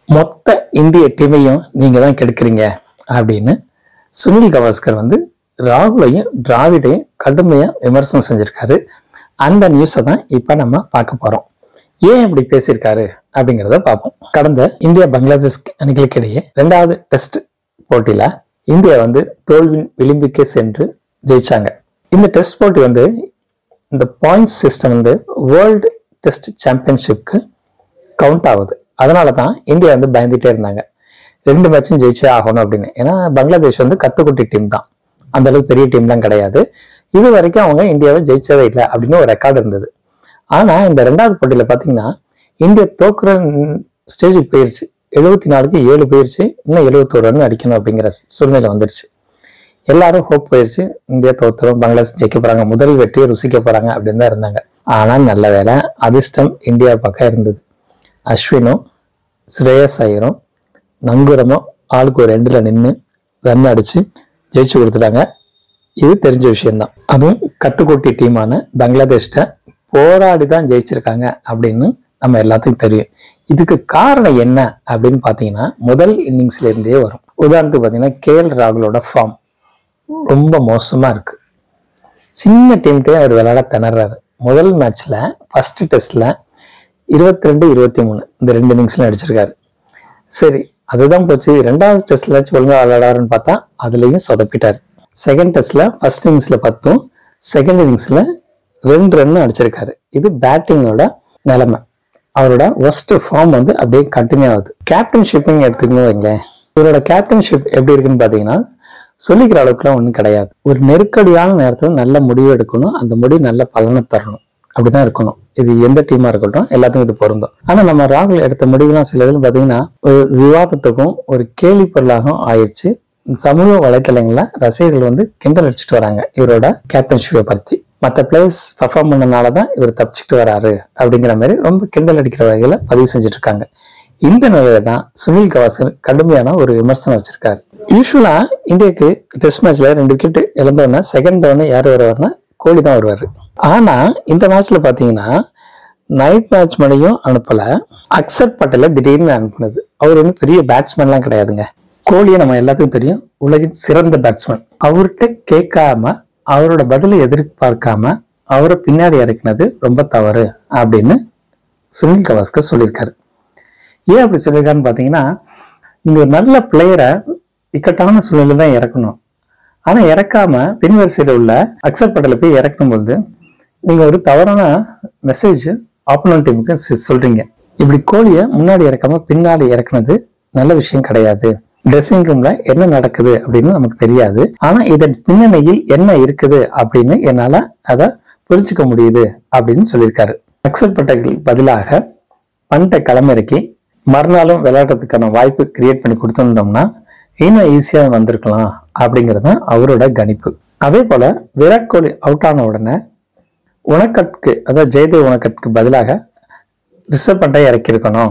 மொத்த இந்திய டீமையும் நீங்க தான் கெடுக்கிறீங்க அப்படின்னு சுனில் கவாஸ்கர் வந்து ராகுலையும் டிராவிடையும் கடுமையா விமர்சனம் செஞ்சிருக்காரு அந்த நியூஸை தான் இப்ப நம்ம பார்க்க போறோம் ஏன் இப்படி பேசியிருக்காரு அப்படிங்கிறத பார்ப்போம் கடந்த இந்தியா பங்களாதேஷ் அணிகளுக்கு இடையே ரெண்டாவது டெஸ்ட் போட்டியில இந்தியா வந்து தோல்வியின் விளிம்புக்கே சென்று ஜெயிச்சாங்க இந்த டெஸ்ட் போட்டி வந்து இந்த பாயிண்ட்ஸ் சிஸ்டம் வந்து வேர்ல்டு டெஸ்ட் சாம்பியன்ஷிப்க்கு கவுண்ட் ஆகுது அதனால தான் இந்தியா வந்து பயந்துட்டே இருந்தாங்க ரெண்டு மேட்சும் ஜெயிச்சே ஆகணும் அப்படின்னு ஏன்னா பங்களாதேஷ் வந்து கத்துக்குட்டி டீம் தான் அந்த அளவுக்கு பெரிய டீம்லாம் கிடையாது இது வரைக்கும் அவங்க இந்தியாவை ஜெயிச்சதே இல்லை அப்படின்னு ஒரு ரெக்கார்டு இருந்தது ஆனா இந்த ரெண்டாவது போட்டியில பாத்தீங்கன்னா இந்தியா தோக்குற ஸ்டேஜுக்கு போயிருச்சு எழுபத்தி நாலுக்கு ஏழு போயிருச்சு இன்னும் எழுபத்தோரு ரன் அடிக்கணும் அப்படிங்கிற சூழ்நிலை வந்துருச்சு எல்லாரும் ஹோப் போயிருச்சு இந்தியா தோத்துரும் பங்களாதேஷ் ஜெயிக்க போறாங்க முதல் வெற்றியை ருசிக்க போறாங்க அப்படின்னு தான் இருந்தாங்க ஆனா நல்ல வேலை அதிர்ஷ்டம் இந்தியா பக்கம் இருந்தது அஸ்வினும் ஸ்ரேயஸ் ஐயரும் நங்குரமும் ஆளுக்கு ஒரு ரெண்டுல நின்று ரன் அடிச்சு ஜெயிச்சு கொடுத்துட்டாங்க இது தெரிஞ்ச விஷயம்தான் அதுவும் கத்துக்கொட்டி டீமான பங்களாதேஷ்ட போராடி தான் ஜெயிச்சிருக்காங்க அப்படின்னு நம்ம எல்லாத்துக்கும் தெரியும் இதுக்கு காரணம் என்ன அப்படின்னு பார்த்தீங்கன்னா முதல் இன்னிங்ஸ்ல இருந்தே வரும் உதாரணத்துக்கு பார்த்தீங்கன்னா கேஎல் ராகுலோட ஃபார்ம் ரொம்ப மோசமா இருக்கு சின்ன டீம்கிட்டே அவர் விளையாட திணறாரு முதல் மேட்ச்ல ஃபர்ஸ்ட் டெஸ்ட்ல இருபத்தி ரெண்டு இருபத்தி மூணு இந்த ரெண்டு இன்னிங்ஸ்ல அடிச்சிருக்காரு சரி அதுதான் போச்சு ரெண்டாவது டெஸ்ட்ல ஒழுங்கா விளையாடாருன்னு பார்த்தா அதுலயும் சொதப்பிட்டாரு செகண்ட் டெஸ்ட்ல ஃபர்ஸ்ட் இன்னிங்ஸ்ல பத்தும் செகண்ட் இன்னிங்ஸ்ல ரெண்டு ரன் அடிச்சிருக்காரு இது பேட்டிங்கோட நிலைமை அவரோட ஒஸ்ட் ஃபார்ம் வந்து அப்படியே கண்டினியூ ஆகுது கேப்டன்ஷிப்பிங் எடுத்துக்கணும் வைங்களேன் இவரோட கேப்டன்ஷிப் எப்படி இருக்குன்னு பார்த்தீங்கன்னா சொல்லிக்கிற அளவுக்குலாம் ஒன்றும் கிடையாது ஒரு நெருக்கடியான நேரத்தில் நல்ல முடிவு எடுக்கணும் அந்த முடிவு நல்ல பலனை தரணும் அப்படிதான் இருக்கணும் இது எந்த டீமா இருக்கட்டும் எல்லாத்துக்கும் இது பொருந்தும் ஆனா நம்ம ராகுல் எடுத்த முடிவுலாம் சில இதில் பார்த்தீங்கன்னா ஒரு விவாதத்துக்கும் ஒரு கேள்வி பொருளாகவும் ஆயிடுச்சு சமூக வலைத்தளங்கள்ல ரசிகர்கள் வந்து கிண்டல் அடிச்சுட்டு வராங்க இவரோட கேப்டன்ஷிப்பை பற்றி மற்ற பிளேயர்ஸ் பர்ஃபார்ம் பண்ணனால தான் இவர் தப்பிச்சுட்டு வராரு அப்படிங்கிற மாதிரி ரொம்ப கிண்டல் அடிக்கிற வகையில பதிவு செஞ்சுட்டு இருக்காங்க இந்த நிலையில தான் சுனில் கவாஸ்கர் கடுமையான ஒரு விமர்சனம் வச்சிருக்காரு யூஸ்வலா இந்தியாவுக்கு டெஸ்ட் மேட்ச்ல ரெண்டு விக்கெட் இழந்தோடனே செகண்ட் டவுன் யார் வருவார்னா கோலி தான் வருவாரு ஆனா இந்த மேட்ச்ல பாத்தீங்கன்னா நைட் மேட்ச் மணியும் அனுப்பல அக்சர் பட்டேல திடீர்னு அனுப்புனது அவர் ஒன்றும் பெரிய பேட்ஸ்மேன்லாம் கிடையாதுங்க கோலியை நம்ம எல்லாத்துக்கும் தெரியும் உலகின் சிறந்த பேட்ஸ்மேன் அவர்கிட்ட கேட்காம அவரோட பதிலை எதிர்பார்க்காம அவரை பின்னாடி இறக்குனது ரொம்ப தவறு அப்படின்னு சுனில் கவாஸ்கர் சொல்லியிருக்காரு ஏன் அப்படி சொல்லியிருக்காருன்னு பார்த்தீங்கன்னா நீங்க ஒரு நல்ல பிளேயரை இக்கட்டான சூழ்நிலை தான் இறக்கணும் ஆனா இறக்காம பின்வரிசையில் உள்ள அக்சர் பட்டேல போய் இறக்கும் பொழுது நீங்க ஒரு தவறான மெசேஜ் ஆப்போனன்ட் டீமுக்கு சொல்றீங்க இப்படி கோழியை முன்னாடி இறக்காம பின்னாடி இறக்குனது நல்ல விஷயம் கிடையாது ட்ரெஸ்ஸிங் ரூம்ல என்ன நடக்குது அப்படின்னு நமக்கு தெரியாது ஆனா இதன் பின்னணியில் என்ன இருக்குது அப்படின்னு என்னால அதை புரிஞ்சுக்க முடியுது அப்படின்னு சொல்லியிருக்காரு அக்சர் பட்டேல் பதிலாக பண்ட்டை களமிறக்கி மறுநாளும் விளையாடுறதுக்கான வாய்ப்பு கிரியேட் பண்ணி கொடுத்துருந்தோம்னா இன்னும் ஈஸியா வந்திருக்கலாம் அப்படிங்கிறது தான் அவரோட கணிப்பு அதே போல விராட் கோலி அவுட் ஆன உடனே உனக்கட்கு அதாவது ஜெயதேவ் உனக்கட்கு பதிலாக ரிசர்வ் பண்டை இறக்கியிருக்கணும்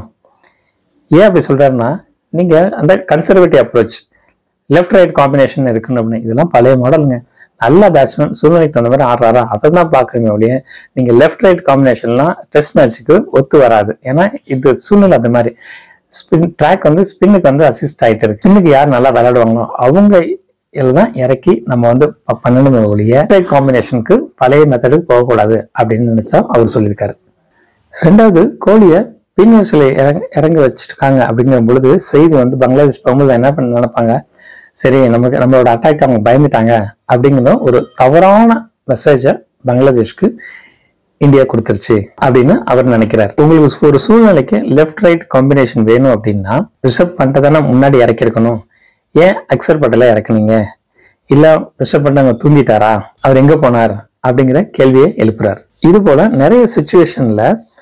ஏன் அப்படி சொல்றாருன்னா நீங்க அந்த conservative approach left right combination இருக்கணும் அப்படின்னு இதெல்லாம் பழைய மாடலுங்க நல்ல பேட்ஸ்மேன் சூழ்நிலைக்கு தகுந்த மாதிரி ஆடுறாரா அதை தான் பாக்குறீங்க ஒழிய நீங்க லெஃப்ட் ரைட் காம்பினேஷன்லாம் டெஸ்ட் மேட்ச்சுக்கு ஒத்து வராது ஏன்னா இது சூழ்நிலை அந்த மாதிரி ஸ்பின் ட்ராக் வந்து ஸ்பின்னுக்கு வந்து அசிஸ்ட் ஆயிட்டு இருக்கு ஸ்பின்னுக்கு யார் நல்லா விளையாடுவாங்களோ அவங்க தான் இறக்கி நம்ம வந்து ப- பண்ணணுமே ஒழிய ரைட் காம்பினேஷனுக்கு பழைய மெத்தடுக்கு போகக்கூடாது அப்படின்னு நினைச்சா அவர் சொல்லியிருக்காரு ரெண்டாவது கோழியை பின்வரிசையில் இறங்க இறங்க வச்சிருக்காங்க அப்படிங்கிற பொழுது செய்தி வந்து பங்களாதேஷ் போகும்போது என்ன பண்ண நினைப்பாங்க சரி நமக்கு நம்மளோட அட்டாக் அவங்க பயந்துட்டாங்க அப்படிங்கிற ஒரு தவறான மெசேஜை பங்களாதேஷ்க்கு இந்தியா கொடுத்துருச்சு அப்படின்னு அவர் நினைக்கிறார் உங்களுக்கு ஒரு சூழ்நிலைக்கு லெஃப்ட் ரைட் காம்பினேஷன் வேணும் அப்படின்னா ரிஷப் பண்ட்டை தானே முன்னாடி இறக்கிருக்கணும் ஏன் அக்சர் பட்டேல இறக்குனீங்க இல்ல ரிஷப் பண்ட் அங்க தூங்கிட்டாரா அவர் எங்க போனார் அப்படிங்கிற கேள்வியை எழுப்புறார் இது போல நிறைய சுச்சுவேஷன்ல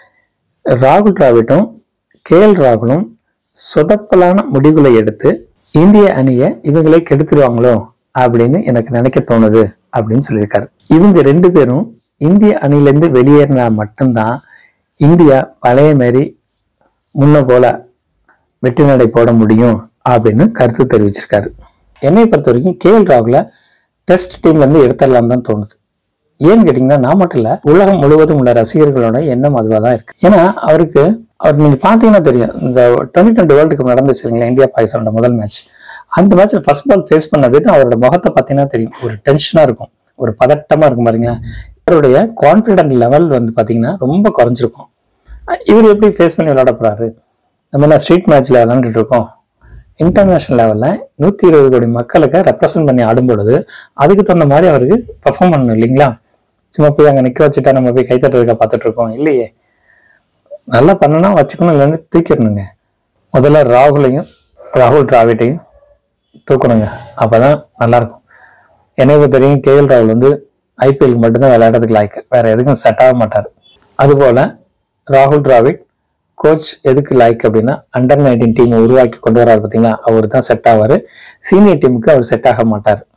ராகுல் டிராவிட்டும் கே எல் ராகுலும் சொதப்பலான முடிவுகளை எடுத்து இந்திய அணியை இவங்களே கெடுத்துருவாங்களோ அப்படின்னு எனக்கு நினைக்க தோணுது அப்படின்னு சொல்லியிருக்காரு இவங்க ரெண்டு பேரும் இந்திய அணியிலேருந்து வெளியேறினா மட்டும்தான் இந்தியா பழைய மாரி முன்ன போல வெற்றி நடை போட முடியும் அப்படின்னு கருத்து தெரிவிச்சிருக்காரு என்னை பொறுத்த வரைக்கும் கே எல் ராகுல டெஸ்ட் டீம்ல இருந்து எடுத்துடலாம் தான் தோணுது ஏன்னு கேட்டீங்கன்னா நான் மட்டும் இல்ல உலகம் முழுவதும் உள்ள ரசிகர்களோட எண்ணம் அதுவாக தான் இருக்கு ஏன்னா அவருக்கு அவர் நீங்க பாத்தீங்கன்னா தெரியும் இந்த டுவெண்ட்டி டுவெண்ட்டி வேர்ல்டு கப் நடந்துச்சு இல்லைங்களா இந்தியா பாகிஸ்தானோட முதல் மேட்ச் அந்த மேட்ச்ல ஃபர்ஸ்ட் பால் ஃபேஸ் பண்ண விதம் அவரோட முகத்தை பார்த்தீங்கன்னா தெரியும் ஒரு டென்ஷனா இருக்கும் ஒரு பதட்டமா இருக்கும் பாருங்களேன் இவருடைய கான்ஃபிடென்ட் லெவல் வந்து பாத்தீங்கன்னா ரொம்ப குறைஞ்சிருக்கும் அஹ் இவர் எப்படி ஃபேஸ் பண்ணி விளையாட போறாரு நம்ம எல்லாம் ஸ்ட்ரீட் மேட்ச்ல விளையாண்டுட்டு இருக்கோம் இன்டர்நேஷனல் லெவல்ல நூத்தி இருபது கோடி மக்களுக்கு ரெப்ரசென்ட் பண்ணி ஆடும் பொழுது அதுக்கு தகுந்த மாதிரி அவருக்கு பெர்ஃபார்ம் பண்ணணும் இல்லைங்களா சும்மா போய் அங்க நிக்க வச்சுட்டா நம்ம போய் கை தட்டுறதுக்கா பார்த்துட்டு இருக்கோம் இல்லையே நல்லா பண்ணனா வச்சுக்கணும் இல்லைன்னு தூக்கிடணுங்க முதல்ல ராகுலையும் ராகுல் டிராவிட்டையும் தூக்கணுங்க அப்பதான் நல்லா இருக்கும் எனக்கு தெரியும் கேஎல் ராகுல் வந்து ஐபிஎல் மட்டும்தான் விளையாடுறதுக்கு லாய்க்கு வேற எதுக்கும் செட் ஆக மாட்டார் அதுபோல ராகுல் டிராவிட் கோச் எதுக்கு லாய்க் அப்படின்னா அண்டர் நைன்டீன் டீமை உருவாக்கி கொண்டு வராரு பார்த்தீங்களா அவர் தான் செட் ஆவார் சீனியர் டீமுக்கு அவர் செட் ஆக மாட்டார்